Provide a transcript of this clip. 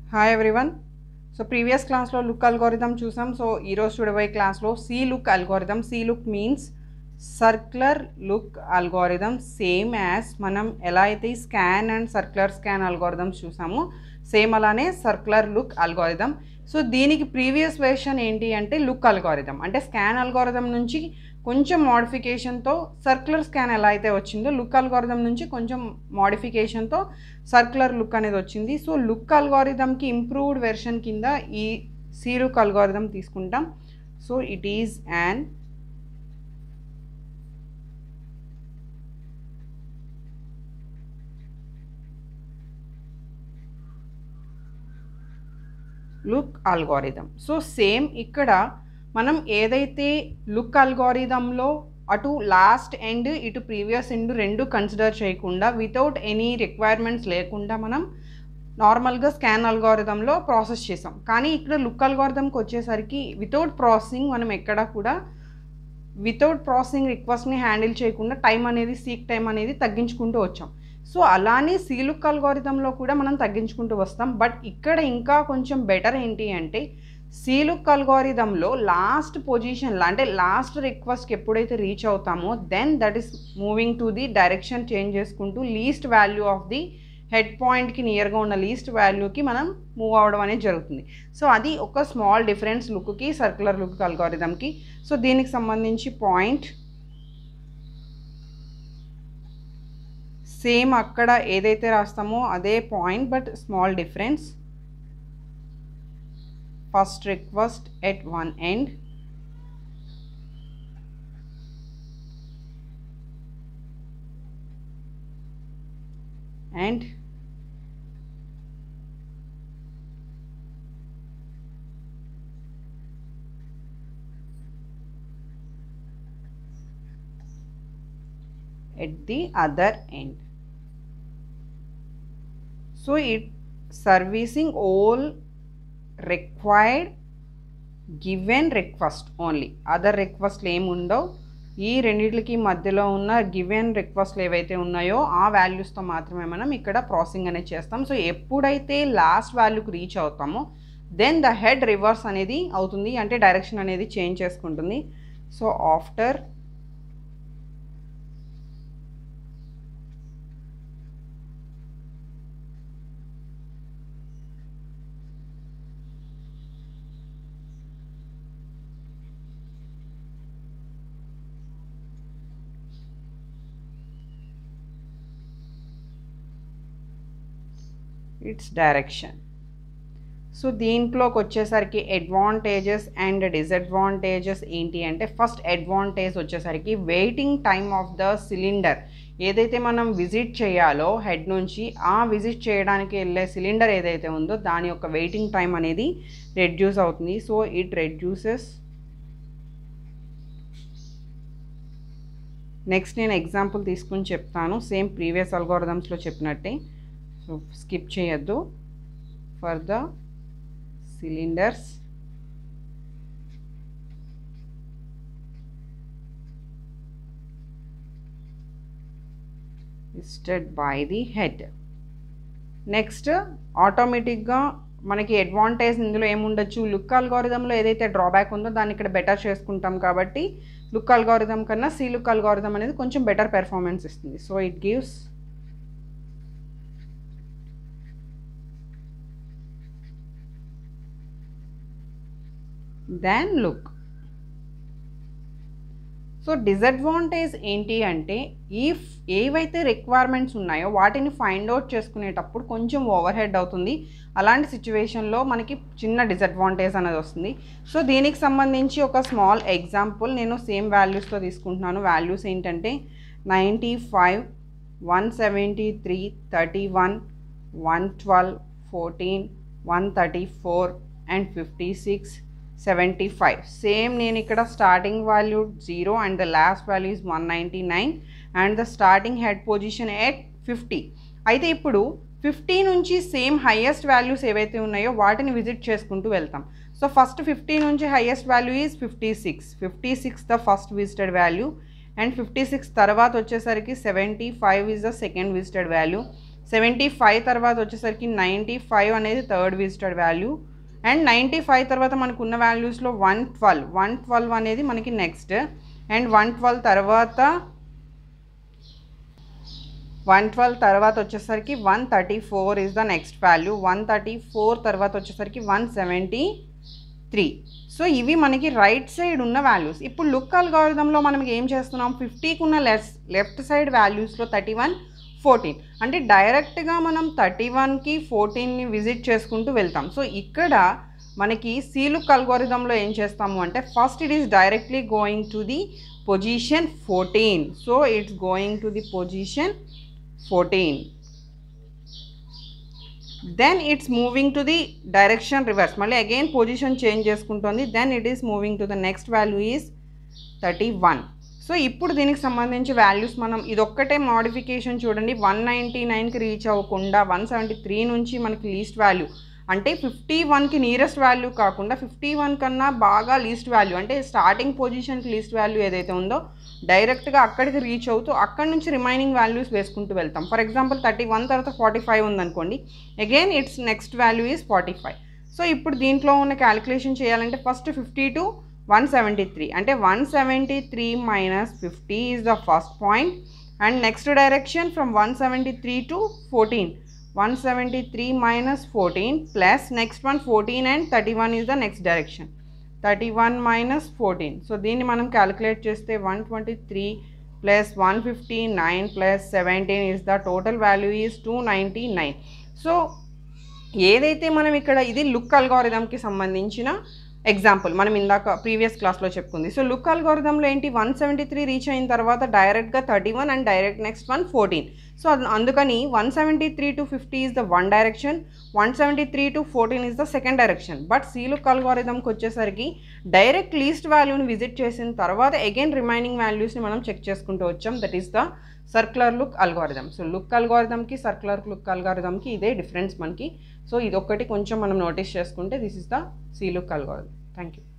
hi everyone so previous క్లాస్లో look algorithm చూసాం so ఈరోజు చూడబోయే క్లాస్లో C look algorithm C look means circular look algorithm same as మనం ఎలా అయితే scan and circular scan algorithms చూసామో సేమ్ అలానే సర్క్యులర్ లుక్ అల్గోరిథం సో దీనికి ప్రీవియస్ వెర్షన్ ఏంటి అంటే లుక్ అల్గోరిథం అంటే స్కాన్ అల్గోరిథం నుంచి కొంచెం మోడిఫికేషన్తో సర్క్యులర్ స్కాన్ ఎలా అయితే వచ్చిందో లుక్ అల్గోరిథం నుంచి కొంచెం మోడిఫికేషన్తో సర్క్యులర్ లుక్ అనేది వచ్చింది సో లుక్ అల్గోరిథంకి ఇంప్రూవ్డ్ వెర్షన్ కింద ఈ సి లుక్ అల్గోరిథం తీసుకుంటాం so it is an look algorithm so same ఇక్కడ మనం ఏదైతే లుక్ అల్గోరిథంలో అటు లాస్ట్ ఎండ్ ఇటు ప్రీవియస్ ఎండ్ రెండు కన్సిడర్ చేయకుండా వితౌట్ ఎనీ రిక్వైర్మెంట్స్ లేకుండా మనం నార్మల్గా స్కాన్ అల్గోరిథంలో ప్రాసెస్ చేసాం కానీ ఇక్కడ లుక్ అల్గోరిథంకి వచ్చేసరికి వితౌట్ ప్రాసెసింగ్ మనం ఎక్కడ కూడా వితౌట్ ప్రాసెసింగ్ రిక్వెస్ట్ని హ్యాండిల్ చేయకుండా టైం అనేది సీక్ టైం అనేది తగ్గించుకుంటూ వచ్చాం సో అలానే సీలుక్ అల్గోరిథంలో కూడా మనం తగ్గించుకుంటూ వస్తాం బట్ ఇక్కడ ఇంకా కొంచెం బెటర్ ఏంటి అంటే సీలుక్ అల్గోరిథంలో లాస్ట్ పొజిషన్లో అంటే లాస్ట్ రిక్వెస్ట్కి ఎప్పుడైతే రీచ్ అవుతామో then that is moving to the direction change చేసుకుంటూ least value of the head పాయింట్కి నియర్గా ఉన్న లీస్ట్ వాల్యూకి మనం మూవ్ అవ్వడం అనేది జరుగుతుంది సో అది ఒక స్మాల్ డిఫరెన్స్ లుక్కి సర్క్యులర్ లుక్ అల్గోరిథంకి సో దీనికి సంబంధించి పాయింట్ సేమ్ అక్కడ ఏదైతే రాస్తామో అదే point but small difference first request at one end and at the other end so it servicing all required given request only other requests ఏముండవు ఈ రెండిట్లకి మధ్యలో ఉన్న గివెన్ రిక్వెస్ట్లు ఏవైతే ఉన్నాయో ఆ వాల్యూస్తో మాత్రమే మనం ఇక్కడ ప్రాసెసింగ్ అనేది చేస్తాం సో ఎప్పుడైతే లాస్ట్ వాల్యూకి రీచ్ అవుతామో దెన్ ద హెడ్ రివర్స్ అనేది అవుతుంది అంటే డైరెక్షన్ అనేది చేంజ్ చేసుకుంటుంది so after its direction so దీంట్లోకి వచ్చేసరికి అడ్వాంటేజెస్ అండ్ డిసడ్వాంటేజెస్ ఏంటి అంటే ఫస్ట్ అడ్వాంటేజ్ వచ్చేసరికి waiting time of the cylinder ఏదైతే మనం విజిట్ చేయాలో హెడ్ నుంచి ఆ విజిట్ చేయడానికి వెళ్ళే సిలిండర్ ఏదైతే ఉందో దాని యొక్క వెయిటింగ్ టైం అనేది రెడ్యూస్ అవుతుంది సో ఇట్ రెడ్యూసెస్ నెక్స్ట్ నేను ఎగ్జాంపుల్ తీసుకుని చెప్తాను సేమ్ ప్రీవియస్ అల్గోరిథమ్స్లో చెప్పినట్టే సో స్కిప్ చేయొద్దు for the cylinders listed by the head next ఆటోమేటిక్గా మనకి అడ్వాంటేజ్ ఇందులో ఏముండొచ్చు లుక్ అల్గోరిథంలో ఏదైతే డ్రాబ్యాక్ ఉందో దాన్ని ఇక్కడ బెటర్ చేసుకుంటాం కాబట్టి లుక్ అల్గోరిథం కన్నా సి లుక్ అల్గోరిథం అనేది కొంచెం బెటర్ పెర్ఫార్మెన్స్ ఇస్తుంది so it gives than look so disadvantage ఏంటి అంటే ఇఫ్ ఏవైతే రిక్వైర్మెంట్స్ ఉన్నాయో వాటిని ఫైండ్ అవుట్ చేసుకునేటప్పుడు కొంచెం ఓవర్ హెడ్ అవుతుంది అలాంటి సిచ్యువేషన్లో మనకి చిన్న డిసడ్వాంటేజ్ అనేది వస్తుంది సో దీనికి సంబంధించి ఒక స్మాల్ ఎగ్జాంపుల్ నేను సేమ్ వాల్యూస్తో తీసుకుంటున్నాను వాల్యూస్ ఏంటంటే ninety five one seventy three thirty one one twelve fourteen one thirty four and fifty six seventy five సేమ్ నేను ఇక్కడ starting value zero and the last value is one ninety nine and the starting head position at fifty అయితే ఇప్పుడు fifty నుంచి same highest values ఏవైతే ఉన్నాయో వాటిని visit చేసుకుంటూ వెళ్తాం సో ఫస్ట్ ఫిఫ్టీ నుంచి highest value is fifty six fifty six the first visited value and fifty six తర్వాత వచ్చేసరికి seventy five is the second visited value seventy five తర్వాత వచ్చేసరికి నైంటీ ఫైవ్ అనేది third visited value and ninety five తర్వాత మనకు ఉన్న వాల్యూస్లో one twelve one twelve అనేది మనకి నెక్స్ట్ అండ్ వన్ ట్వెల్వ్ తర్వాత వన్ ట్వెల్వ్ తర్వాత వచ్చేసరికి one thirty four is the next value one thirty four తర్వాత వచ్చేసరికి వన్ సెవెంటీ త్రీ సో ఇవి మనకి రైట్ సైడ్ ఉన్న వాల్యూస్ ఇప్పుడు లుక్ అల్గారిథంలో మనం ఏం చేస్తున్నాం ఫిఫ్టీకి ఉన్న లెస్ లెఫ్ట్ సైడ్ వాల్యూస్లో థర్టీ వన్ ఫోర్టీన్ అంటే డైరెక్ట్గా మనం థర్టీ వన్కి ఫోర్టీన్ని విజిట్ చేసుకుంటూ వెళ్తాం సో ఇక్కడ మనకి సీలుక్ అల్గోరిథంలో ఏం చేస్తాము అంటే first it is directly going to the position fourteen so it's going to the position fourteen then it's moving to the direction reverse మళ్ళీ అగైన్ పొజిషన్ చేంజ్ చేసుకుంటుంది then it is moving to the next value is thirty one so ఇప్పుడు దీనికి సంబంధించి values మనం ఇదొక్కటే modification చూడండి one ninety నైన్కి reach అవ్వకుండా వన్ సెవెంటీ త్రీ నుంచి మనకి లీస్ట్ వాల్యూ అంటే ఫిఫ్టీ వన్కి నియరెస్ట్ వాల్యూ కాకుండా ఫిఫ్టీ వన్ కన్నా బాగా లీస్ట్ వాల్యూ అంటే స్టార్టింగ్ పొజిషన్కి లీస్ట్ వాల్యూ ఏదైతే ఉందో డైరెక్ట్గా అక్కడికి రీచ్ అవుతూ అక్కడ నుంచి రిమైనింగ్ వాల్యూస్ వేసుకుంటూ వెళ్తాం ఫర్ ఎగ్జాంపుల్ థర్టీ వన్ తర్వాత ఫార్టీ ఫైవ్ ఉందనుకోండి again it's next value is forty five so ఇప్పుడు దీంట్లో ఉన్న క్యాలిక్యులేషన్ చేయాలంటే first fifty to one seventy three అంటే one seventy three minus fifty is the first point and next direction from one seventy three to fourteen one seventy three minus fourteen plus next one fourteen and thirty one is the next direction thirty one minus fourteen so దీన్ని మనం calculate చేస్తే one twenty three plus one fifty nine plus seventeen is the total value is two ninety nine so ఏదైతే మనం ఇక్కడ ఇది look అల్గారిథంకి సంబంధించిన example మనం ఇందాక ప్రీవియస్ క్లాస్లో చెప్పుకుంది సో లుక్ అల్గోరిథంలో ఏంటి వన్ సెవెంటీ త్రీ రీచ్ అయిన తర్వాత డైరెక్ట్గా thirty one and direct next one fourteen so అది- అందుకని one seventy three to fifty is the one direction one seventy three to fourteen is the second direction but C look అల్గోరిథంకి వచ్చేసరికి direct least వాల్యూని visit చేసిన తర్వాత again remaining వాల్యూస్ని మనం check చేసుకుంటూ వచ్చాం that is the circular look algorithm so look అల్గోరిథంకి సర్క్యులర్ లుక్ అల్గోరిథంకి ఇదే డిఫరెన్స్ మనకి సో ఇది ఒక్కటి కొంచెం మనం నోటీస్ చేసుకుంటే this is the C look algorithm thank you